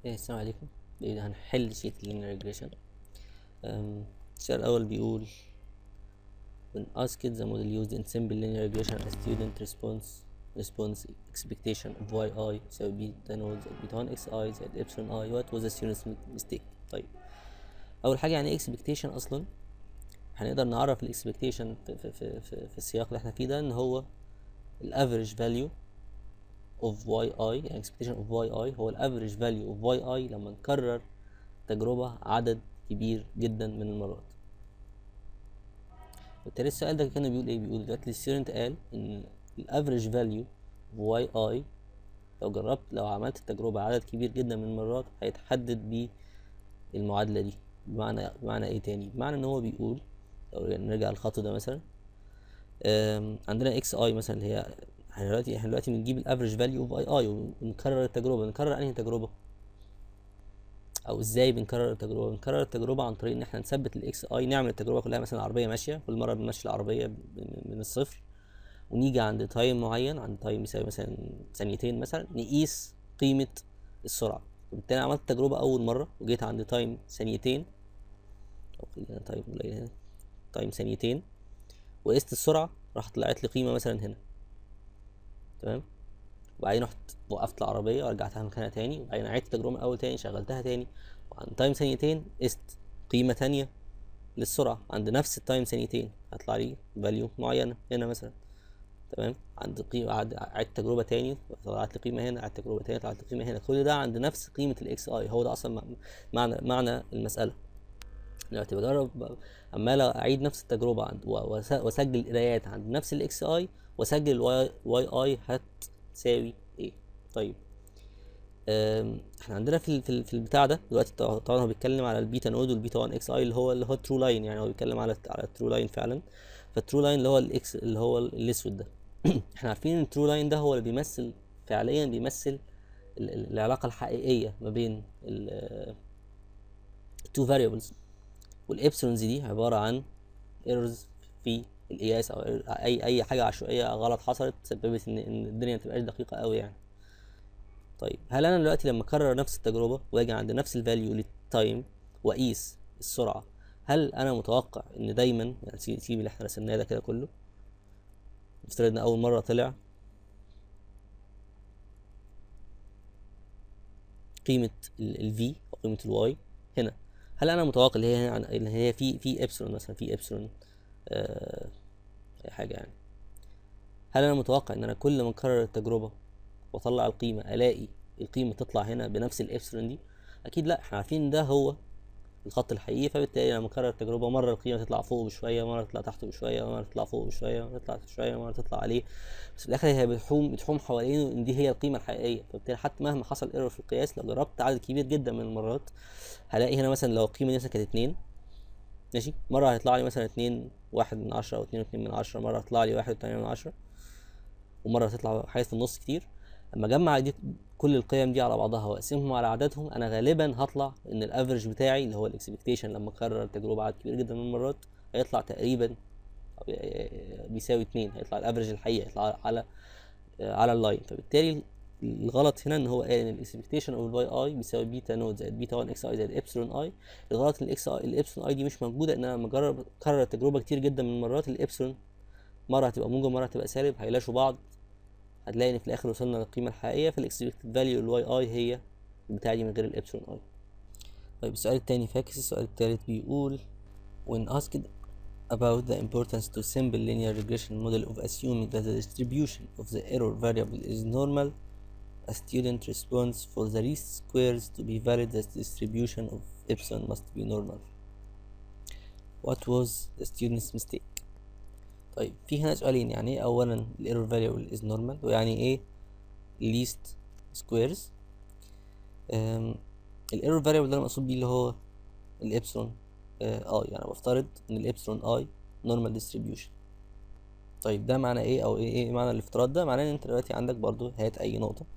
إيه السلام عليكم إيه هنحل شيت linear regression أم، السؤال الأول بيقول when asked the model used in simple linear regression a student response response expectation of yi يساوي beta node زائد beta 1 xi زائد epsilon i what was the student's mistake طيب أول حاجة يعني إيه expectation أصلا هنقدر نعرف ال expectation في, في, في, في, في السياق اللي احنا فيه ده إن هو ال average value of yi يعني expectation of yi هو ال average value of yi لما نكرر تجربة عدد كبير جدا من المرات بالتالي السؤال ده كان بيقول ايه بيقول دلوقتي الستودنت قال ان ال average value of yi لو جربت لو عملت التجربة عدد كبير جدا من المرات هيتحدد بالمعادلة دي بمعنى بمعنى ايه تاني بمعنى ان هو بيقول لو نرجع للخط ده مثلا أم، عندنا اكس اي مثلا اللي هي احنا دلوقتي احنا دلوقتي بنجيب الافريج فاليو اوف اي اي ونكرر التجربه بنكرر انهي تجربه او ازاي بنكرر التجربه بنكرر التجربه عن طريق ان احنا نثبت الاكس اي نعمل التجربه كلها مثلا العربيه ماشيه كل مره بنمشي العربيه ب- من الصفر ونيجي عند تايم معين عند تايم يساوي مثلا ثانيتين مثلا نقيس قيمه السرعه وبالتالي عملت التجربه اول مره وجيت عند تايم ثانيتين او خلينا تايم قليل هنا تايم ثانيتين وقست السرعه راح طلعت لي قيمه مثلا هنا تمام وبعدين رحت وقفت العربية ورجعتها مكانها تاني وبعدين عدت التجربة من الأول تاني شغلتها تاني وعند تايم ثانيتين قست قيمة تانية للسرعة عند نفس التايم ثانيتين هيطلع لي فاليو معينة هنا مثلا تمام عند قيمة عد- عدت تجربة تاني طلعت لي قيمة هنا عدت تجربة تاني طلعت لي قيمة هنا كل ده عند نفس قيمة الاكس اي هو ده أصلا مع- معنى معنى المسألة دلوقتي بجرب عمال اعيد نفس التجربه عند و- وس- واسجل قرايات عند نفس الاكس اي واسجل الواي واي اي هتساوي ايه طيب أم، احنا عندنا في ال- في ال- في البتاع ده دلوقتي طبعا طبعاً هو بيتكلم على البيتا نود والبيتا 1 اكس اي اللي هو اللي هو الترو لاين يعني هو بيتكلم على على الترو لاين فعلا فالترو لاين اللي هو الاكس اللي هو الاسود ده احنا عارفين ان الترو لاين ده هو اللي بيمثل فعليا بيمثل ال- ال- العلاقه الحقيقيه ما بين التو فاريبلز والابسلونز دي عباره عن ايرورز في القياس او اي اي حاجه عشوائيه غلط حصلت سببت ان ان الدنيا ما تبقاش دقيقه قوي يعني طيب هل انا دلوقتي لما اكرر نفس التجربه واجي عند نفس الفاليو للتايم واقيس السرعه هل انا متوقع ان دايما يعني سيب سيب اللي احنا رسمناه ده كده كله نفترض ان اول مره طلع قيمه ال v او قيمه ال y هنا هل انا متوقع اللي هي هنا اللي هي في في ابسلون مثلا في ابسلون آه اي حاجه يعني هل انا متوقع ان انا كل ما اكرر التجربه واطلع القيمه الاقي القيمه تطلع هنا بنفس الابسلون دي اكيد لا احنا عارفين ان ده هو الخط الحقيقي فبالتالي لما اكرر التجربه مره القيمه تطلع فوق بشويه مره تطلع تحت بشويه مره تطلع فوق بشويه مره تطلع تحت بشويه مره تطلع عليه بس في الاخر هي بتحوم بتحوم حوالينه ان دي هي القيمه الحقيقيه فبالتالي حتى مهما حصل ايرور في القياس لو جربت عدد كبير جدا من المرات هلاقي هنا مثلا لو القيمه دي مثلا كانت اتنين ماشي مرة هيطلع لي مثلا اتنين واحد من عشرة أو اتنين واتنين من عشرة مرة هيطلع لي واحد وتمانية من عشرة ومرة هتطلع حاجات في النص كتير أما أجمع دي كل القيم دي على بعضها وأقسمهم على عددهم أنا غالبا هطلع إن الأفرج بتاعي اللي هو الإكسبكتيشن لما أكرر التجربة عدد كبير جدا من المرات هيطلع تقريبا أو ي- بيساوي اتنين هيطلع الأفرج الحقيقي هيطلع على على اللاين فبالتالي الغلط هنا ان هو قال ان الاكسبكتيشن اوف الواي اي بيساوي بيتا نود زائد بيتا 1 اكس اي زائد ابسلون اي الغلط ان الاكس اي الابسلون اي دي مش موجوده ان انا لما اجرب اكرر التجربه كتير جدا من المرات الابسلون مره هتبقى موجب مره هتبقى سالب هيلاشوا بعض هتلاقي ان في الاخر وصلنا للقيمه الحقيقيه فالاكسبكتد فاليو الواي اي هي البتاعه دي من غير الابسلون اي طيب السؤال التاني فاكس السؤال التالت بيقول when asked about the importance to simple linear regression model of assuming that the distribution of the error variable is normal a student responds for the least squares to be valid the distribution of epsilon must be normal what was the student's mistake طيب في هنا سؤالين يعني ايه اولا ال error variable is normal ويعني ايه least squares أم ال error variable ده المقصود بيه اللي هو الابسلون اه يعني أنا بفترض ان الابسلون اي normal distribution طيب ده معنى ايه او ايه ايه معنى الافتراض ده معناه ان انت دلوقتي عندك برضو هات اي نقطة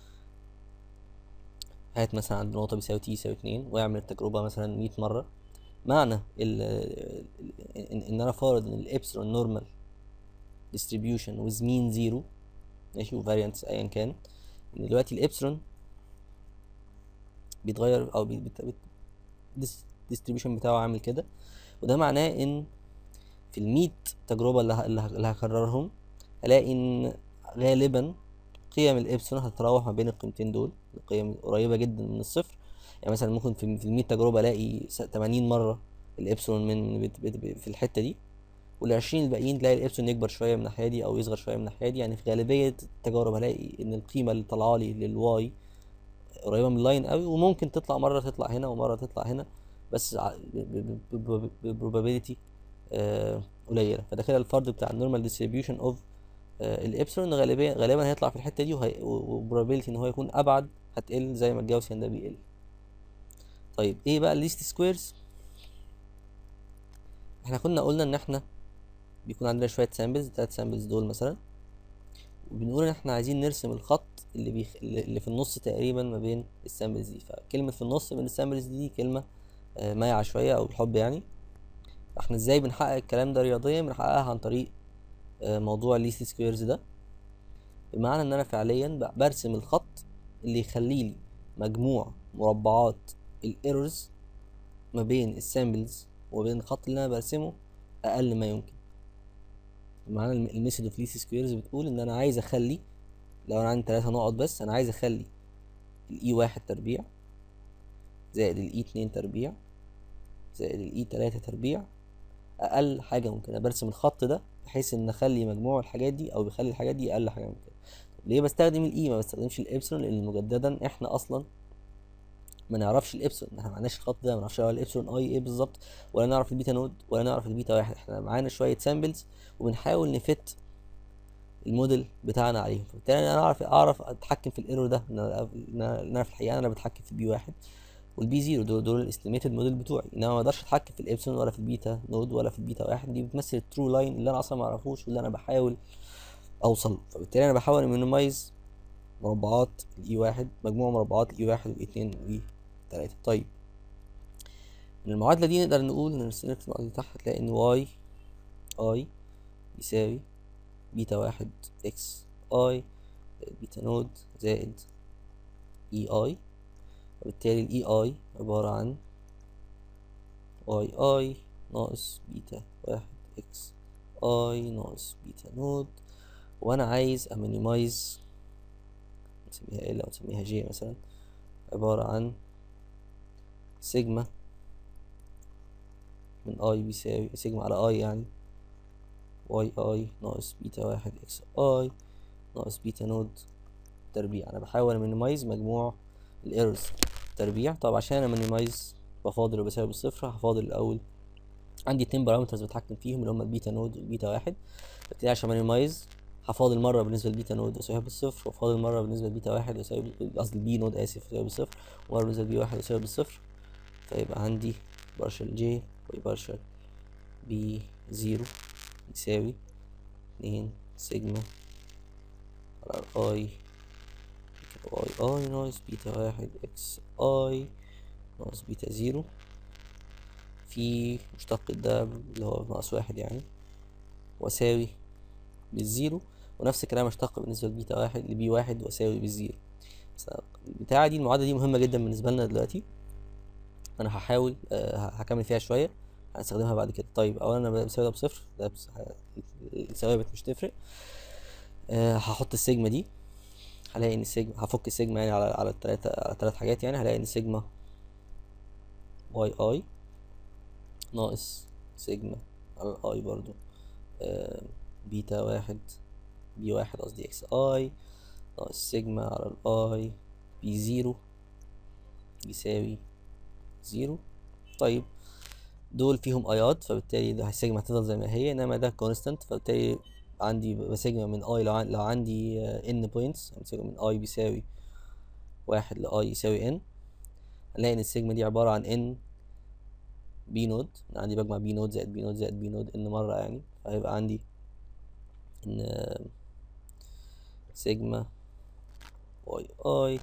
هات مثلا عند نقطة بيساوي تي يساوي اتنين واعمل التجربة مثلا مية مرة معنى ال ان ان انا فارض ان الابسلون نورمال distribution with mean zero ماشي وفاريانس ايا كان ان دلوقتي الابسلون بيتغير او الديستريبيوشن بتاعه عامل كده وده معناه ان في الميت تجربة اللي, ه- اللي ه- اللي هكررهم هلاقي ان غالبا قيم الابسلون هتتراوح ما بين القيمتين دول القيم قريبة جدا من الصفر يعني مثلا ممكن في في الميت تجربة الاقي س- 80 مرة الابسلون من بت- بت- بت- في الحتة دي والعشرين الباقيين تلاقي الابسلون يكبر شوية من الناحية دي او يصغر شوية من الناحية دي يعني في غالبية التجارب هلاقي ان القيمة اللي طالعة لي للواي قريبة من اللاين قوي وممكن تطلع مرة تطلع هنا ومرة تطلع هنا بس بروبابيلتي قليلة فده كده الفرض بتاع النورمال ديستريبيوشن اوف الابسلون غالبا غالبا هيطلع في الحتة دي وبروبابيلتي ان هو يكون ابعد هتقل زي ما الجاوسيان ده بيقل طيب ايه بقى الليست سكويرز احنا كنا قلنا ان احنا بيكون عندنا شوية سامبلز تلات سامبلز دول مثلا وبنقول ان احنا عايزين نرسم الخط اللي بيخ... اللي في النص تقريبا ما بين السامبلز دي فكلمة في النص بين السامبلز دي, دي كلمة آه، مايعة شوية او الحب يعني احنا ازاي بنحقق الكلام ده رياضيا بنحققها عن طريق آه، موضوع الليست سكويرز ده بمعنى ان انا فعليا ب- برسم الخط اللي يخلي لي مجموع مربعات الايرورز ما بين السامبلز وبين الخط اللي انا برسمه اقل ما يمكن بمعنى الميثود اوف ليست سكويرز بتقول ان انا عايز اخلي لو انا عندي ثلاثة نقط بس انا عايز اخلي الاي واحد تربيع زائد الاي اتنين تربيع زائد الاي تلاتة تربيع اقل حاجه ممكن انا برسم الخط ده بحيث ان اخلي مجموع الحاجات دي او بيخلي الحاجات دي اقل حاجه ممكن طب ليه بستخدم الاي ما بستخدمش الابسلون لان مجددا احنا اصلا ما نعرفش الابسلون احنا ما عندناش الخط ده ما نعرفش هو الابسلون اي ايه بالظبط ولا نعرف البيتا نود ولا نعرف البيتا واحد احنا معانا شويه سامبلز وبنحاول نفت الموديل بتاعنا عليهم فبالتالي انا اعرف اعرف اتحكم في الايرور ده ان انا إن أنا- إن أنا في الحقيقه انا بتحكم في البي واحد والبي زيرو دول دول الاستيميتد موديل بتوعي انما ما اقدرش اتحكم في الابسلون ولا في البيتا نود ولا في البيتا واحد دي بتمثل الترو لاين اللي انا اصلا ما اعرفوش واللي انا بحاول اوصل له فبالتالي انا بحاول مينيمايز مربعات الاي واحد مجموع مربعات الاي واحد والاي اتنين والاي تلاتة طيب من المعادلة دي نقدر نقول ان نكتب المعادلة اللي تحت هتلاقي ان واي اي يساوي بيتا واحد اكس اي بيتا نود زائد اي اي وبالتالي الاي اي عبارة عن واي اي ناقص بيتا واحد اكس اي ناقص بيتا نود وانا عايز امينيمايز نسميها ال او نسميها جي مثلا عبارة عن سيجما من اي بيساوي سيجما على اي يعني واي اي ناقص بيتا واحد اكس اي ناقص بيتا نود تربيع انا بحاول امينيمايز مجموع الايرورز تربيع طب عشان امينيمايز بفاضل وبساوي بالصفر هفاضل الاول عندي اتنين بارامترز بتحكم فيهم اللي هما البيتا نود والبيتا واحد بالتالي عشان امينيمايز هفاضل مرة بالنسبة للبيتا نود واساويها بالصفر وفاضل مرة بالنسبة للبيتا واحد واساوي بال- قصدي البي نود اسف واساوي بالصفر ومرة بالنسبة للبي واحد واساوي بالصفر فيبقى عندي بارشل جي وبارشل بي زيرو يساوي اتنين سيجما على اي واي اي ناقص بيتا واحد اكس اي ناقص بيتا زيرو في مشتق ده اللي هو ناقص واحد يعني واساوي بالزيرو ونفس الكلام اشتق بالنسبة لبيتا واحد لبي واحد واساوي بالزيرو بس البتاعة دي المعادلة دي مهمة جدا بالنسبة لنا دلوقتي انا هحاول آه، هكمل فيها شوية هنستخدمها بعد كده طيب اولا انا بساوي ده بصفر ده بس ه- الثوابت مش تفرق آه، هحط السيجما دي هلاقي ان السيجما هفك السيجما يعني على على التلاتة على التلات حاجات يعني هلاقي ان سيجما واي اي ناقص سيجما على الاي برضو آه، بيتا واحد بي واحد قصدي اكس اي ناقص سيجما على الاي بي زيرو يساوي زيرو طيب دول فيهم ايات فبالتالي ده السيجما هتفضل زي ما هي انما ده كونستانت فبالتالي عندي بسيجما من اي لو, عن- لو عندي ان بوينتس سيجما من اي بيساوي واحد لاي يساوي ان هنلاقي ان السيجما دي عبارة عن ان بي نود أنا عندي بجمع بي نود زائد بي نود زائد بي نود ان مرة يعني فهيبقى عندي ان آه، سيجما واي اي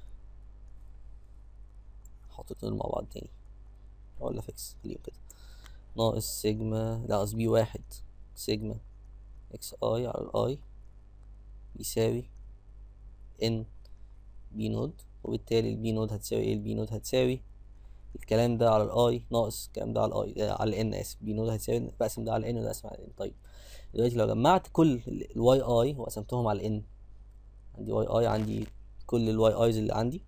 احط اتنين مع بعض تاني ولا فيكس خليهم كده ناقص سيجما لا قصدي بي واحد سيجما اكس اي على الاي يساوي ان بي نود وبالتالي البي نود هتساوي ايه البي نود هتساوي الكلام ده على الاي ناقص الكلام ده على الاي آه على الان اسف بي نود هتساوي بقسم ده على الان وده اقسم على الان طيب دلوقتي لو جمعت كل الواي اي وقسمتهم على الان عندي واي اي عندي كل الواي ايز اللي عندي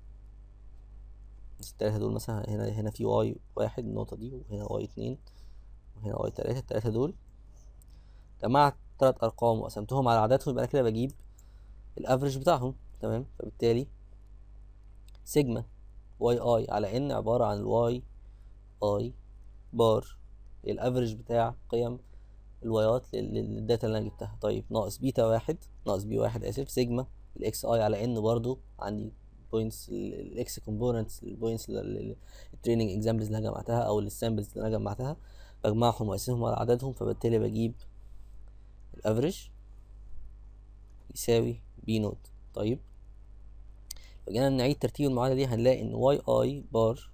بس التلاتة دول مثلا هنا هنا في واي واحد النقطة دي وهنا واي اتنين وهنا واي تلاتة التلاتة دول جمعت تلات أرقام وقسمتهم على عددهم يبقى أنا كده بجيب الأفريج بتاعهم تمام فبالتالي سيجما واي اي على ان عبارة عن الواي اي بار الافريج بتاع قيم الوايات لل- لل- للداتا اللي انا جبتها طيب ناقص بيتا واحد ناقص بي واحد اسف سيجما الاكس اي على ان برضو عندي بوينتس الاكس كومبوننتس البوينتس التريننج اكزامبلز اللي انا جمعتها او السامبلز اللي انا جمعتها بجمعهم واقسمهم على عددهم فبالتالي بجيب الافريج يساوي بي نوت طيب لو جينا نعيد ترتيب المعادلة دي هنلاقي ان واي اي بار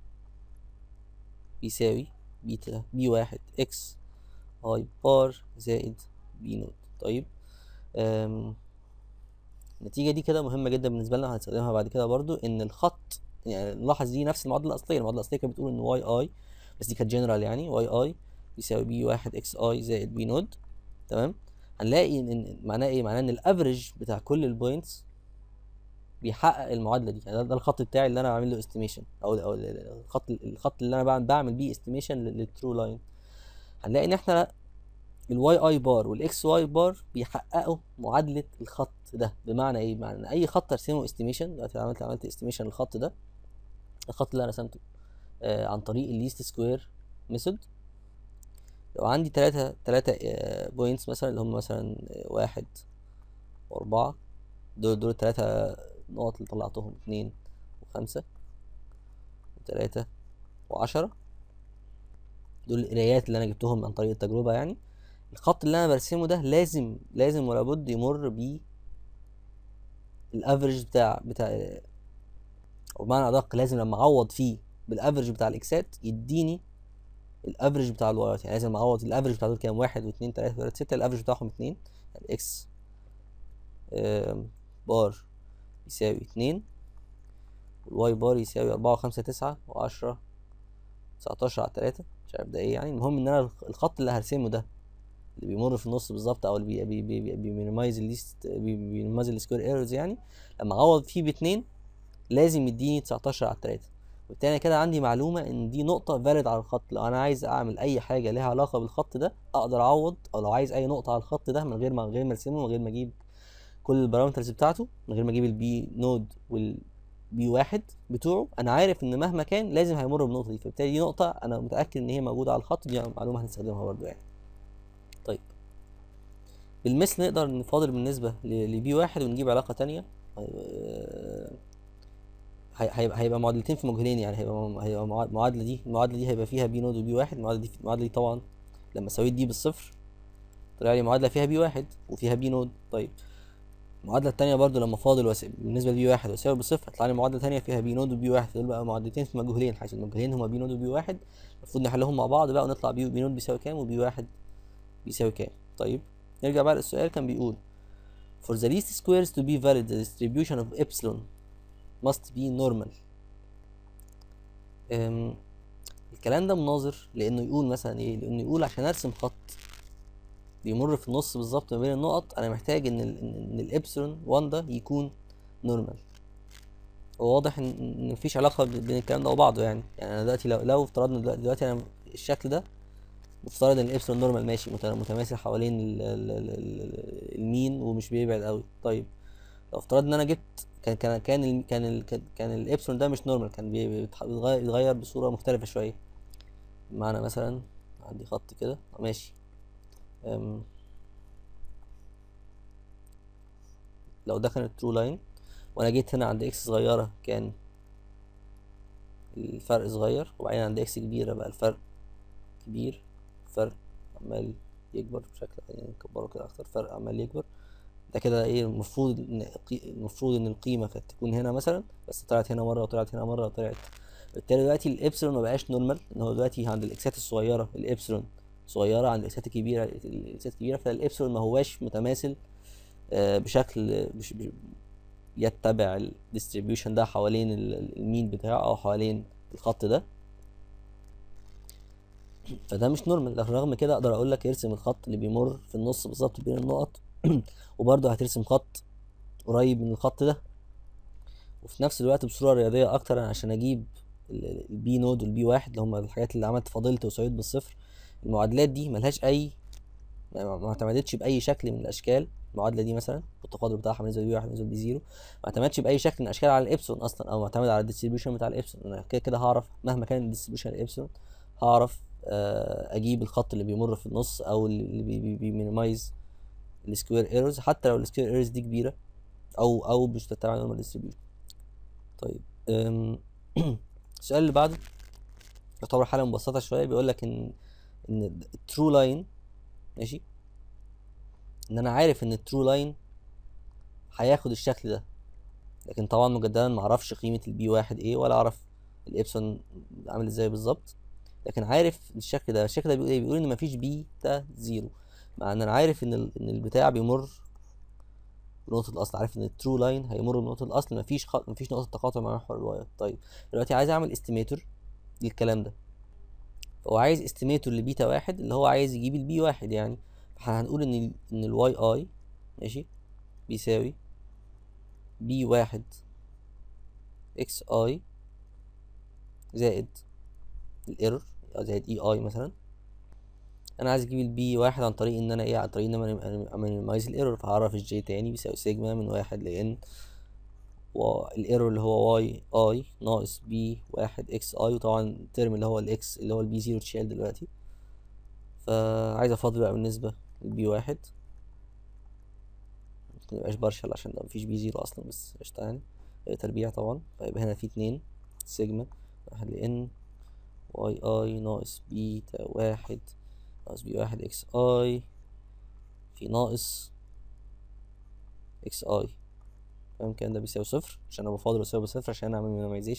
بيساوي بيتا بي واحد اكس اي بار زائد بي نوت طيب أم، النتيجة دي كده مهمة جدا بالنسبة لنا هنستخدمها بعد كده برضو ان الخط يعني نلاحظ دي نفس المعادلة الأصلية المعادلة الأصلية كانت بتقول ان واي اي بس دي كانت جنرال يعني واي اي يساوي بي واحد اكس اي زائد بي نود تمام هنلاقي ان إن- معناه ايه معناه ان الافريج بتاع كل البوينتس بيحقق المعادله دي يعني ده, ده الخط بتاعي اللي انا بعمل له استيميشن او او ال- ال- الخط الخط اللي انا بعمل, بعمل بيه استيميشن للترو لاين هنلاقي ان احنا الواي اي بار والاكس واي بار بيحققوا معادله الخط ده بمعنى ايه بمعنى ان اي خط ارسمه استيميشن دلوقتي عملت عملت استيميشن للخط ده الخط اللي انا رسمته آه عن طريق الليست سكوير ميثود لو عندي تلاتة تلاتة بوينتس مثلا اللي هم مثلا آه، واحد وأربعة دول دول التلاتة نقط اللي طلعتهم اتنين وخمسة وتلاتة وعشرة دول القرايات اللي أنا جبتهم عن طريق التجربة يعني الخط اللي أنا برسمه ده لازم لازم ولا بد يمر ب الافريج بتاع بتاع او بمعنى ادق لازم لما اعوض فيه بالافريج بتاع الاكسات يديني الافريج بتاع الوايات يعني لازم اعوض الافريج بتاع دول كام واحد واثنين تلاته تلاته سته الافريج بتاعهم اتنين يعني اكس بار يساوي اتنين والواي بار يساوي أربعة وخمسة تسعة وعشرة تسعتاشر على تلاتة مش عارف ده ايه يعني المهم ان انا الخ- الخط اللي هرسمه ده اللي بيمر في النص بالظبط او اللي بي بي بي بي بيمينيمايز الليست بيمينيمايز السكوير ايرورز يعني لما اعوض فيه باتنين لازم يديني 19 على 3 وبالتالي أنا كده عندي معلومة ان دي نقطة فاليد على الخط لو انا عايز اعمل اي حاجة ليها علاقة بالخط ده اقدر اعوض او لو عايز اي نقطة على الخط ده من غير ما من غير ما ارسمه من غير ما اجيب كل البارامترز بتاعته من غير ما اجيب البي نود والبي واحد بتوعه انا عارف ان مهما كان لازم هيمر بالنقطة دي فبالتالي دي نقطة انا متأكد ان هي موجودة على الخط دي معلومة هنستخدمها برضو يعني طيب بالمثل نقدر نفاضل بالنسبة لبي واحد ونجيب علاقة تانية آه، هي- هيبقى هيبقى معادلتين في مجهولين يعني هيبقى هيبقى معا- المعادله دي المعادله دي هيبقى فيها بي نود وبي واحد المعادله دي المعادله دي طبعا لما سويت دي بالصفر طلع لي معادله فيها بي واحد وفيها بي نود طيب المعادله التانية برضو لما فاضل وس... بالنسبه لبي واحد واساوي بالصفر هتطلع لي معادله تانية فيها بي نود وبي واحد دول بقى معادلتين في مجهولين حيث المجهولين هما بي نود وبي واحد المفروض نحلهم مع بعض بقى ونطلع بي بي نود بيساوي كام وبي واحد بيساوي كام طيب نرجع بقى للسؤال كان بيقول for the least squares to be valid the distribution of epsilon must be normal أم، الكلام ده مناظر لانه يقول مثلا ايه لانه يقول عشان ارسم خط بيمر في النص بالظبط ما بين النقط انا محتاج ان ال ان إن الابسلون 1 ده يكون نورمال وواضح ان ان مفيش علاقه ب- بين الكلام ده وبعضه يعني يعني انا دلوقتي لو لو افترضنا دلوقتي, دلوقتي انا الشكل ده مفترض ان الابسلون نورمال ماشي مت- متماثل حوالين ال ال ال ال المين ومش بيبعد قوي طيب لو افترضنا ان انا جبت كان كان كان ال كان ال كان, كان الابسلون ده مش نورمال كان بي- بيتح- بيتغير بيتغير بصوره مختلفه شويه بمعنى مثلا عندي خط كده آه، ماشي أم، لو ده كان الترو لاين وانا جيت هنا عند اكس صغيره كان الفرق صغير وبعدين عند اكس كبيره بقى الفرق كبير فرق عمال يكبر بشكل يعني نكبره كده اكتر فرق عمال يكبر ده كده ايه المفروض ان قي- المفروض ان القيمه كانت تكون هنا مثلا بس طلعت هنا مره وطلعت هنا مره وطلعت بالتالي دلوقتي الابسلون ما بقاش نورمال ان هو دلوقتي عند الاكسات الصغيره الابسلون صغيره عند الاكسات الكبيره الاكسات الكبيره فالابسلون ما هواش متماثل آه، بشكل بش بش يتبع الديستريبيوشن ده حوالين المين بتاعه او حوالين الخط ده فده مش نورمال رغم كده اقدر اقول لك ارسم الخط اللي بيمر في النص بالظبط بين النقط وبرضه هترسم خط قريب من الخط ده وفي نفس الوقت بصوره رياضيه اكتر عشان اجيب البي نود والبي واحد اللي هم الحاجات اللي عملت فاضلت وسعيد بالصفر المعادلات دي ملهاش اي ما اعتمدتش باي شكل من الاشكال المعادله دي مثلا التفاضل بتاعها بالنسبه لبي واحد بالنسبه لبي زيرو ما اعتمدش باي شكل من الاشكال على الابسون اصلا او معتمد على الديستريبيوشن بتاع الابسون انا كده كده هعرف مهما كان الديستريبيوشن الابسون هعرف اجيب الخط اللي بيمر في النص او اللي بيمينيمايز السكوير ايرورز حتى لو السكوير ايرورز دي كبيره او او مش بتتبع نورمال ديستريبيوشن طيب السؤال اللي بعده يعتبر حاله مبسطه شويه بيقول لك ان ان الترو لاين ماشي ان انا عارف ان الترو لاين هياخد الشكل ده لكن طبعا مجددا ما اعرفش قيمه البي واحد ايه ولا اعرف الابسون عامل ازاي بالظبط لكن عارف الشكل ده الشكل ده بيقول ايه بيقول ان مفيش بيتا زيرو مع ان انا عارف ان ان البتاع بيمر بنقطة الأصل عارف إن الترو لاين هيمر بنقطة الأصل مفيش خط مفيش نقطة تقاطع مع محور الواير طيب دلوقتي عايز أعمل استيميتور للكلام ده فهو عايز استيميتور لبيتا واحد اللي هو عايز يجيب البي واحد يعني فاحنا هنقول إن ال إن الواي أي ماشي بيساوي بي واحد إكس أي زائد الايرور زائد اي اي مثلا انا عايز اجيب البي واحد عن طريق ان انا ايه عن طريق ان انا مينيمايز الايرور فهعرف الجي تاني بيساوي سيجما من واحد لان والايرور اللي هو واي اي ناقص بي واحد اكس اي وطبعا الترم اللي هو الاكس اللي هو البي زيرو اتشال دلوقتي فعايز افاضل بقى بالنسبة للبي واحد ممكن ميبقاش بارشل عشان ده مفيش بي زيرو اصلا بس قشطة يعني تربيع طبعا فيبقى هنا في اتنين سيجما واحد لان واي اي ناقص بيتا واحد ناقص بي واحد اكس اي في ناقص اكس اي فاهم كان ده بيساوي صفر عشان انا بفاضل بيساوي صفر عشان اعمل مينيمايزيشن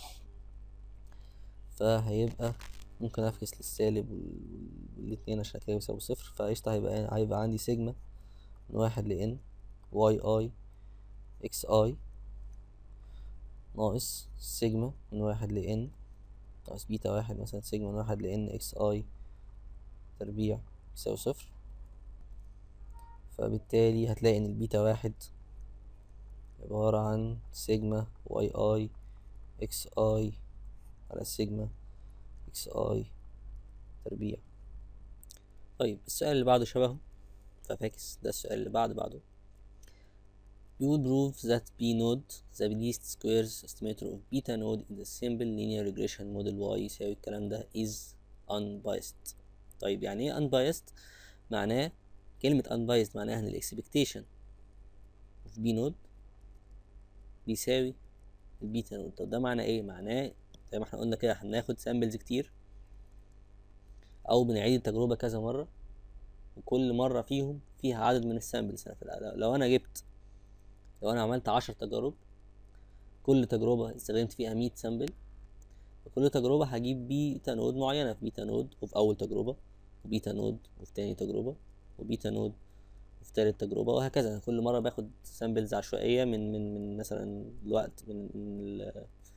فهيبقى ممكن افكس للسالب والاتنين عشان كده بيساوي صفر فقشطة هيبقى هيبقى عندي سيجما من واحد لان واي اي اكس اي ناقص سيجما من واحد لان ناقص بيتا واحد مثلا سيجما من واحد لان اكس اي تربيع يساوي صفر فبالتالي هتلاقي ان البيتا واحد عبارة عن سيجما واي اي اكس اي على سيجما اكس اي تربيع طيب السؤال اللي بعده شبهه ففاكس ده السؤال اللي بعد بعده You will prove that P node the least squares estimator of beta node in the simple linear regression model Y يساوي الكلام ده is unbiased طيب يعني ايه unbiased معناه كلمة unbiased معناها ان الاكسبكتيشن of B node بيساوي البيتا نود طب ده معناه ايه معناه زي ما احنا قلنا كده هناخد سامبلز كتير او بنعيد التجربة كذا مرة وكل مرة فيهم فيها عدد من السامبلز لو انا جبت لو انا عملت عشر تجارب كل تجربة استخدمت فيها مية سامبل وكل تجربة هجيب بيتا نود معينة في بيتا نود وفي أول تجربة وبيتا نود وفي تاني تجربة وبيتا نود وفي تالت تجربة وهكذا كل مرة باخد سامبلز عشوائية من من من مثلا الوقت من, من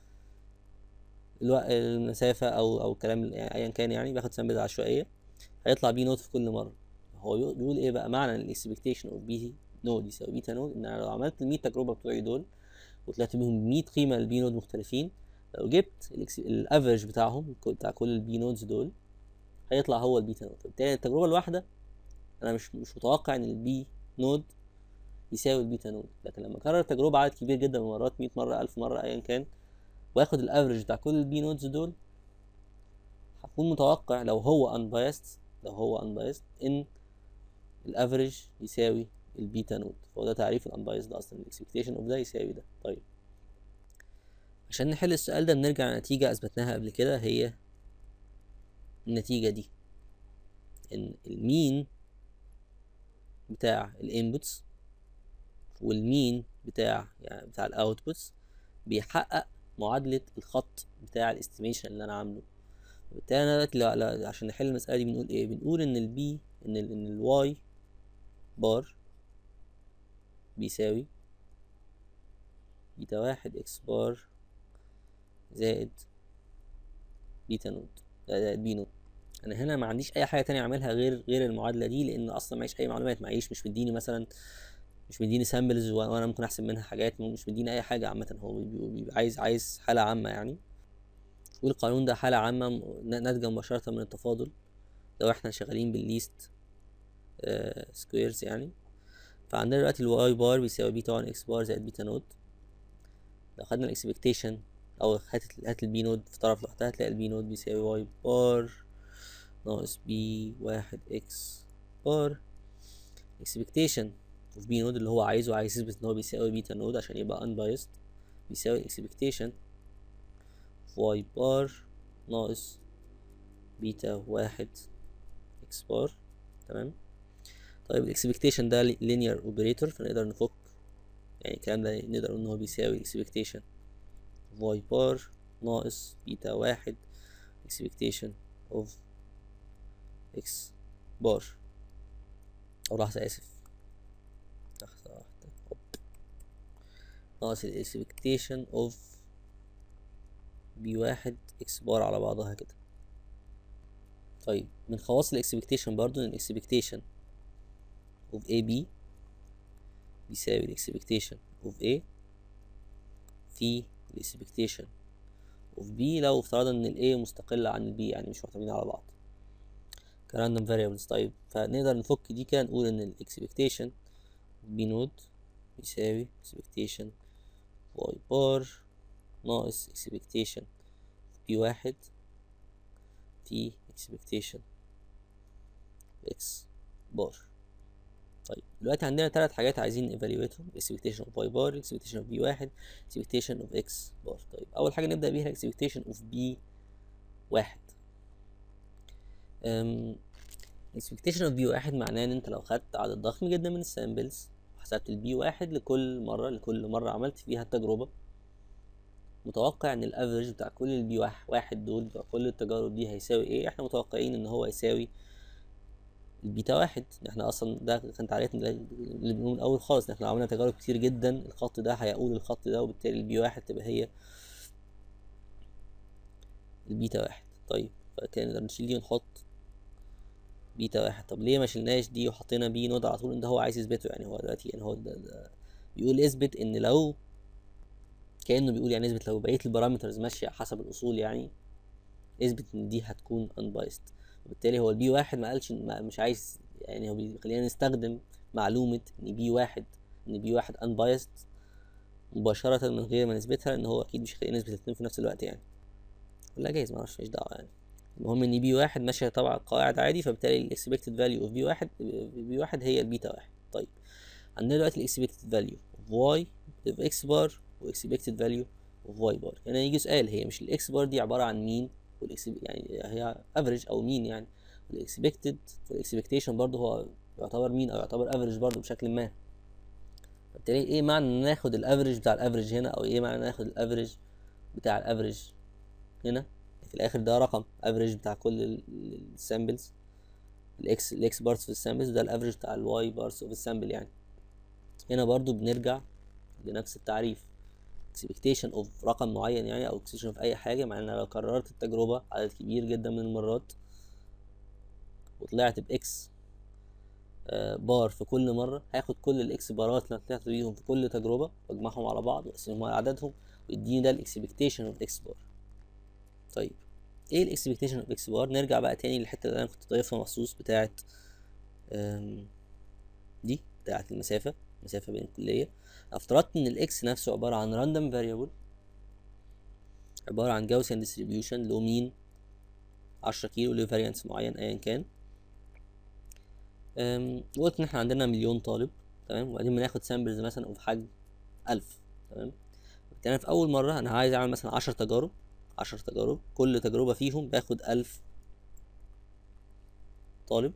الوقت المسافة أو أو الكلام يعني أيا كان يعني باخد سامبلز عشوائية هيطلع بي نود في كل مرة هو بيقول إيه بقى معنى الاكسبكتيشن أوف بي نود يساوي بيتا نود ان انا لو عملت ال 100 تجربه بتوعي دول وطلعت بيهم 100 قيمه للبي نود مختلفين لو جبت الافرج بتاعهم بتاع كل البي نودز دول هيطلع هو البيتا نود بالتالي التجربه الواحده انا مش مش متوقع ان البي نود يساوي البيتا نود لكن لما اكرر التجربه عدد كبير جدا من المرات 100 مره 1000 مره ايا كان واخد الافرج بتاع كل البي نودز دول هكون متوقع لو هو unbiased لو هو unbiased ان الافرج يساوي البيتا نود فهو ده تعريف الانبايزد اصلا الاكسبكتيشن اوف ده يساوي ده طيب عشان نحل السؤال ده نرجع لنتيجة اثبتناها قبل كده هي النتيجة دي ان المين بتاع الانبوتس والمين بتاع يعني بتاع الاوتبوتس بيحقق معادلة الخط بتاع الاستيميشن اللي انا عامله وبالتالي انا دلوقتي لا لا عشان نحل المسألة دي بنقول ايه بنقول ان البي ان ال ان الواي بار بيساوي بيتا واحد اكس بار زائد بيتا نود زائد بي نود انا هنا ما عنديش اي حاجه تانية اعملها غير غير المعادله دي لان اصلا معيش اي معلومات معيش مش مديني مثلا مش مديني سامبلز وانا ممكن احسب منها حاجات مش مديني اي حاجه عامه هو بيبقى عايز عايز حاله عامه يعني والقانون ده حاله عامه ناتجه مباشره من التفاضل لو احنا شغالين بالليست سكويرز يعني فعندنا دلوقتي الواي بار بيساوي بيتا 1 اكس بار زائد بيتا نود لو خدنا الاكسبكتيشن او هات هات البي نود في طرف لوحدها هتلاقي البي نود بيساوي واي بار ناقص بي واحد اكس بار اكسبكتيشن اوف بي نود اللي هو عايزه عايز يثبت ان هو بيساوي بيتا نود عشان يبقى unbiased بيساوي اكسبكتيشن واي بار ناقص بيتا واحد اكس بار تمام طيب الاكسبكتيشن ده linear operator فنقدر نفك يعني الكلام ده نقدر نقول ان هو بيساوي expectation y بار ناقص بيتا واحد expectation of x بار او لحظة اسف لحظة واحدة ناقص ال expectation of b واحد x بار على بعضها كده طيب من خواص الاكسبكتيشن برضو ان الاكسبكتيشن of AB بيساوي ال expectation of A في ال expectation of B لو افترضنا ان ال A مستقلة عن ال B يعني مش معتمدين على بعض كراندوم variables طيب فنقدر نفك دي كده نقول ان ال expectation of B نود بيساوي expectation y بار ناقص expectation of B واحد في expectation x بار طيب دلوقتي عندنا ثلاث حاجات عايزين نيفالويتهم expectation of y بار expectation of b واحد expectation of x بار طيب اول حاجه نبدا بيها expectation of b واحد um, expectation of b واحد معناه ان انت لو خدت عدد ضخم جدا من السامبلز وحسبت البي واحد لكل مره لكل مره عملت فيها التجربه متوقع ان الافرج بتاع كل البي واحد دول بتاع كل التجارب دي هيساوي ايه احنا متوقعين ان هو يساوي البيتا واحد احنا اصلا ده كانت عادتنا اللي بنقول من الاول خالص احنا لو عملنا تجارب كتير جدا الخط ده هيقول الخط ده وبالتالي البي واحد تبقى هي البيتا واحد طيب فكان نقدر نشيل دي ونحط بيتا واحد طب ليه ما شلناش دي وحطينا بي نود على طول ان ده هو عايز يثبته يعني هو دلوقتي يعني هو ده, ده بيقول اثبت ان لو كانه بيقول يعني اثبت لو بقيه البارامترز ماشيه حسب الاصول يعني اثبت ان دي هتكون unbiased وبالتالي هو البي واحد ما قالش ما مش عايز يعني هو بيخلينا نستخدم معلومة ان بي واحد ان بي واحد unbiased مباشرة من غير ما نثبتها لان هو اكيد مش هيخلينا نثبت الاتنين في نفس الوقت يعني ولا جايز معرفش ماليش دعوة يعني المهم ان بي واحد ماشية طبعا قواعد عادي فبالتالي الاكسبكتد فاليو اوف بي واحد بي واحد هي البيتا واحد طيب عندنا دلوقتي الاكسبكتد فاليو اوف واي اوف اكس بار واكسبكتد فاليو اوف واي بار هنا يجي سؤال هي مش الاكس بار دي عبارة عن مين يعني هي افريج او مين يعني الاكسبكتد والاكسبكتيشن برضه هو يعتبر مين او يعتبر افريج برضه بشكل ما بالتالي ايه معنى ان ناخد الافريج بتاع الافريج هنا او ايه معنى ناخد الافريج بتاع الافريج هنا في الاخر ده رقم افريج بتاع كل السامبلز الاكس الاكس بارتس في السامبلز ده الافريج بتاع الواي بارتس في السامبل يعني هنا برضو بنرجع لنفس التعريف expectation of رقم معين يعني او expectation of اي حاجه مع ان لو كررت التجربه عدد كبير جدا من المرات وطلعت باكس بار في كل مره هاخد كل الاكس بارات اللي طلعت بيهم في كل تجربه واجمعهم على بعض واقسمهم على عددهم ويديني ده الاكسبكتيشن اوف اكس بار طيب ايه الاكسبكتيشن اوف اكس بار نرجع بقى تاني للحته اللي انا كنت ضايفها مخصوص بتاعه دي بتاعه المسافه المسافه بين الكليه افترضت ان الاكس نفسه عباره عن راندوم فاريبل عباره عن جاوسيان ديستريبيوشن له مين عشرة كيلو له فاريانس معين ايا كان وقلت ان احنا عندنا مليون طالب تمام وبعدين بناخد سامبلز مثلا بحجم ألف تمام بالتالي في اول مره انا عايز اعمل مثلا عشر تجارب عشر تجارب كل تجربه فيهم باخد ألف طالب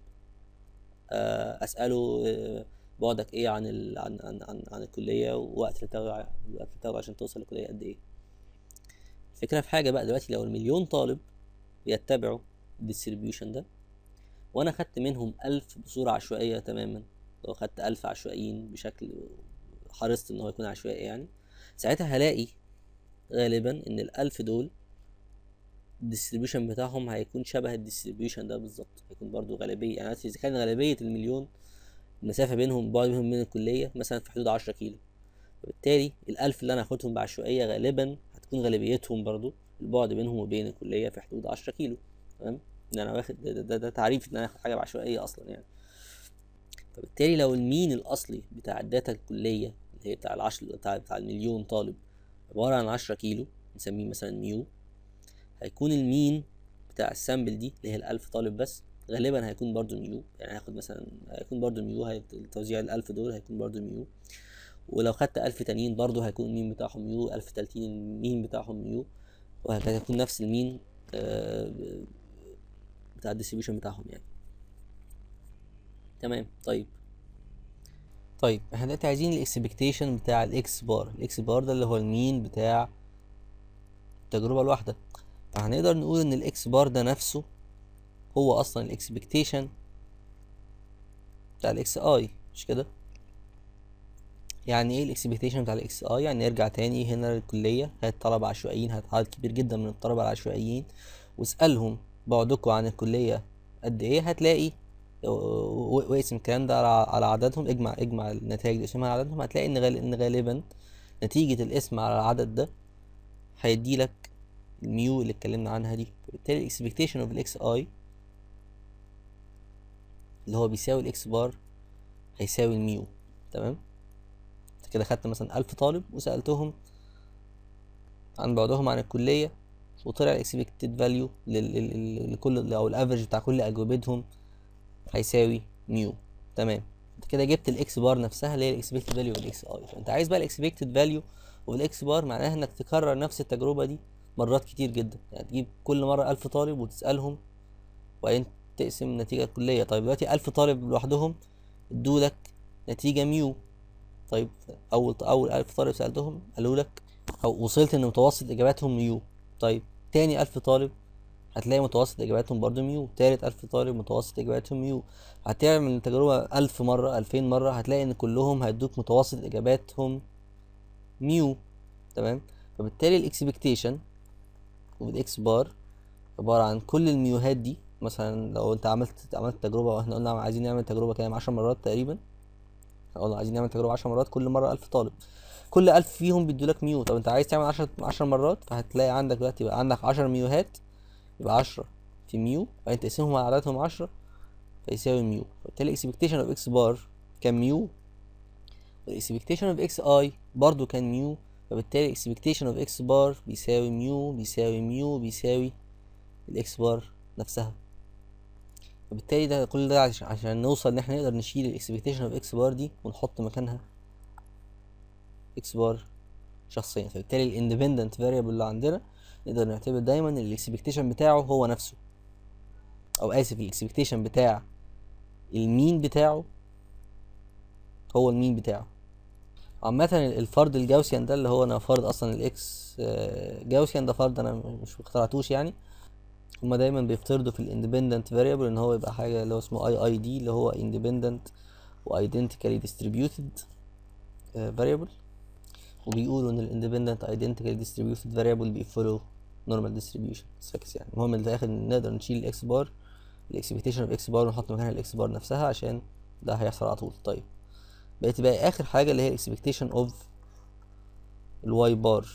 اساله بعدك ايه عن ال... عن عن عن, عن الكليه ووقت اللي بتاخده الوقت اللي بتاخده عشان توصل للكليه قد ايه الفكره في حاجه بقى دلوقتي لو المليون طالب بيتبعوا الديستريبيوشن ده وانا خدت منهم ألف بصوره عشوائيه تماما لو خدت ألف عشوائيين بشكل حرصت ان هو يكون عشوائي يعني ساعتها هلاقي غالبا ان الالف دول الديستريبيوشن بتاعهم هيكون شبه الديستريبيوشن ده بالظبط هيكون برضو غالبيه يعني اذا كان غالبيه المليون المسافه بينهم بعد بينهم من الكليه مثلا في حدود 10 كيلو وبالتالي الالف اللي انا هاخدهم بعشوائيه غالبا هتكون غالبيتهم برضو البعد بينهم وبين الكليه في حدود 10 كيلو تمام ان انا واخد ده, ده, ده تعريف ان انا هاخد حاجه بعشوائيه اصلا يعني فبالتالي لو المين الاصلي بتاع الداتا الكليه اللي هي بتاع العشر بتاع, بتاع المليون طالب عباره عن 10 كيلو نسميه مثلا ميو هيكون المين بتاع السامبل دي اللي هي الألف طالب بس غالبا هيكون برضو ميو يعني هاخد مثلا هيكون برضو ميو هي توزيع الألف دول هيكون برضو ميو ولو خدت ألف تانيين برضو هيكون المين بتاعهم ميو ألف تالتين المين بتاعهم ميو وهكذا هيكون نفس المين آه، بتاع الديستريبيوشن بتاعهم يعني تمام طيب طيب احنا دلوقتي عايزين الاكسبكتيشن بتاع الاكس بار الاكس بار ده اللي هو المين بتاع التجربة الواحدة فهنقدر نقول ان الاكس بار ده نفسه هو اصلا الاكسبكتيشن بتاع الاكس اي مش كده يعني ايه الاكسبكتيشن بتاع الاكس اي يعني نرجع تاني هنا للكلية هات طلبة عشوائيين هات عدد كبير جدا من الطلبة العشوائيين واسألهم بعدكم عن الكلية قد ايه هتلاقي و- واقسم الكلام ده على على عددهم اجمع اجمع النتائج دي اقسمها على عددهم هتلاقي ان غال- ان غالبا نتيجة القسم على العدد ده هيديلك الميو اللي اتكلمنا عنها دي بالتالي الاكسبكتيشن اوف الاكس اي اللي هو بيساوي الاكس بار هيساوي الميو تمام انت كده خدت مثلا ألف طالب وسألتهم عن بعدهم عن الكلية وطلع الاكسبكتد فاليو لكل او الافرج بتاع كل اجوبتهم هيساوي ميو تمام انت كده جبت الاكس بار نفسها اللي هي الاكسبكتد فاليو والاكس اي فانت عايز بقى الاكسبكتد فاليو والاكس بار معناها انك تكرر نفس التجربه دي مرات كتير جدا يعني تجيب كل مره ألف طالب وتسالهم وبعدين تقسم النتيجه الكليه طيب دلوقتي ألف طالب لوحدهم ادولك نتيجه ميو طيب اول اول ألف طالب سالتهم قالوا لك او وصلت ان متوسط اجاباتهم ميو طيب تاني ألف طالب هتلاقي متوسط اجاباتهم برضو ميو تالت ألف طالب متوسط اجاباتهم ميو هتعمل التجربة ألف مرة ألفين مرة هتلاقي ان كلهم هيدوك متوسط اجاباتهم ميو تمام فبالتالي الاكسبكتيشن والاكس بار عبارة عن كل الميوهات دي مثلا لو انت عملت عملت تجربة واحنا قلنا عايزين نعمل تجربة كام عشر مرات تقريبا قلنا عايزين نعمل تجربة عشر مرات كل مرة ألف طالب كل ألف فيهم بيدولك ميو طب انت عايز تعمل عشر عشر مرات فهتلاقي عندك دلوقتي يبقى عندك عشر ميوهات يبقى عشرة في ميو وبعدين تقسمهم على عددهم عشرة فيساوي ميو فبالتالي اكسبكتيشن اوف اكس بار كان ميو والاكسبكتيشن اوف اكس اي برضو كان ميو فبالتالي اكسبكتيشن اوف اكس بار بيساوي ميو بيساوي ميو بيساوي الاكس بار نفسها فبالتالي ده كل ده عشان, عشان نوصل ان احنا نقدر نشيل الاكسبكتيشن اوف اكس بار دي ونحط مكانها اكس بار شخصيا فبالتالي الاندبندنت فاريبل اللي عندنا نقدر نعتبر دايما ان الاكسبكتيشن بتاعه هو نفسه او اسف الاكسبكتيشن بتاع المين بتاعه هو المين بتاعه عامة الفرض الجاوسيان ده اللي هو انا فرض اصلا الاكس آه، جاوسيان ده فرض انا مش مخترعتوش يعني هما دايما بيفترضوا في الاندبندنت فاريبل ان هو يبقى حاجة اللي هو اسمه اي اي دي اللي هو اندبندنت وايدنتيكالي ديستريبيوتد فاريبل وبيقولوا ان الاندبندنت ايدنتيكالي ديستريبيوتد فاريبل بيفولو نورمال ديستريبيوشن فاكس يعني المهم اللي في الاخر نقدر نشيل الاكس بار الاكسبكتيشن اوف اكس بار ونحط مكانها الاكس بار نفسها عشان ده هيحصل على طول طيب بقت بقى اخر حاجه اللي هي الاكسبكتيشن اوف الواي بار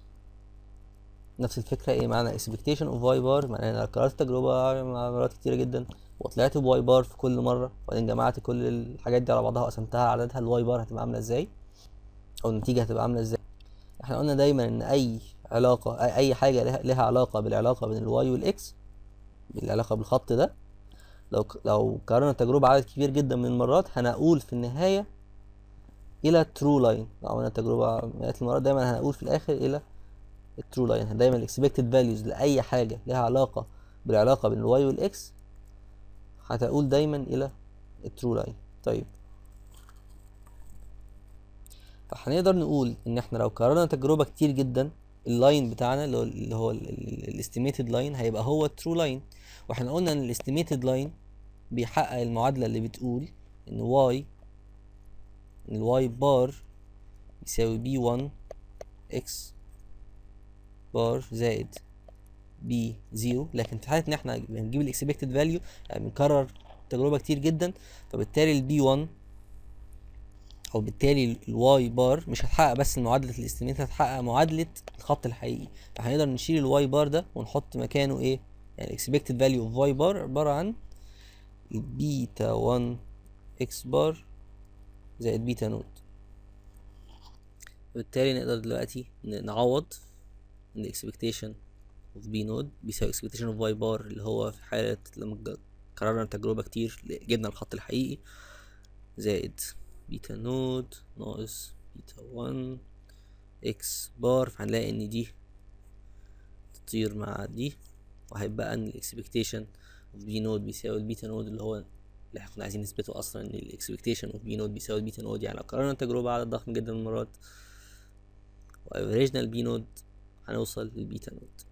نفس الفكره ايه معنى اكسبكتيشن اوف واي بار معناها ان انا كررت التجربه مرات كتيره جدا وطلعت بواي بار في كل مره وبعدين جمعت كل الحاجات دي على بعضها وقسمتها على عددها الواي بار هتبقى عامله ازاي او النتيجه هتبقى عامله ازاي احنا قلنا دايما ان اي علاقه اي أي حاجه لها, لها علاقه بالعلاقه بين الواي والاكس بالعلاقه بالخط ده لو ك- لو كررنا التجربه عدد كبير جدا من المرات هنقول في النهايه الى ترو لاين لو عملنا التجربه مئات المرات دايما هنقول في الاخر الى الترو لاين دايما الاكسبكتد فاليوز لاي حاجه لها علاقه بالعلاقه بين الواي والاكس هتقول دايما الى الترو لاين طيب فهنقدر نقول ان احنا لو كررنا تجربه كتير جدا اللاين بتاعنا اللي هو اللي هو الاستيميتد لاين هيبقى هو الترو لاين واحنا قلنا ان الاستيميتد لاين بيحقق المعادله اللي بتقول ان واي ان الواي بار يساوي بي 1 اكس بار زائد بي زيرو لكن في حاله ان احنا بنجيب الاكسبكتد فاليو يعني بنكرر تجربه كتير جدا فبالتالي البي 1 او بالتالي الواي بار مش هتحقق بس معادله الاستيميت هتحقق معادله الخط الحقيقي فهنقدر نشيل الواي بار ده ونحط مكانه ايه يعني الاكسبكتد فاليو اوف واي بار عباره عن البيتا 1 اكس بار زائد بيتا نود وبالتالي نقدر دلوقتي نعوض ان الاكسبكتيشن اوف بي نود بيساوي اكسبكتيشن اوف واي بار اللي هو في حالة لما كررنا التجربة كتير جبنا الخط الحقيقي زائد بيتا نود ناقص بيتا 1 اكس بار فهنلاقي ان دي تطير مع دي وهيبقى ان الاكسبكتيشن اوف بي نود بيساوي البيتا نود اللي هو اللي احنا كنا عايزين نثبته اصلا ان الاكسبكتيشن اوف بي نود بيساوي البيتا نود يعني لو كررنا التجربة عدد ضخم جدا من المرات وافريجنا البي نود هنوصل للبيتا نود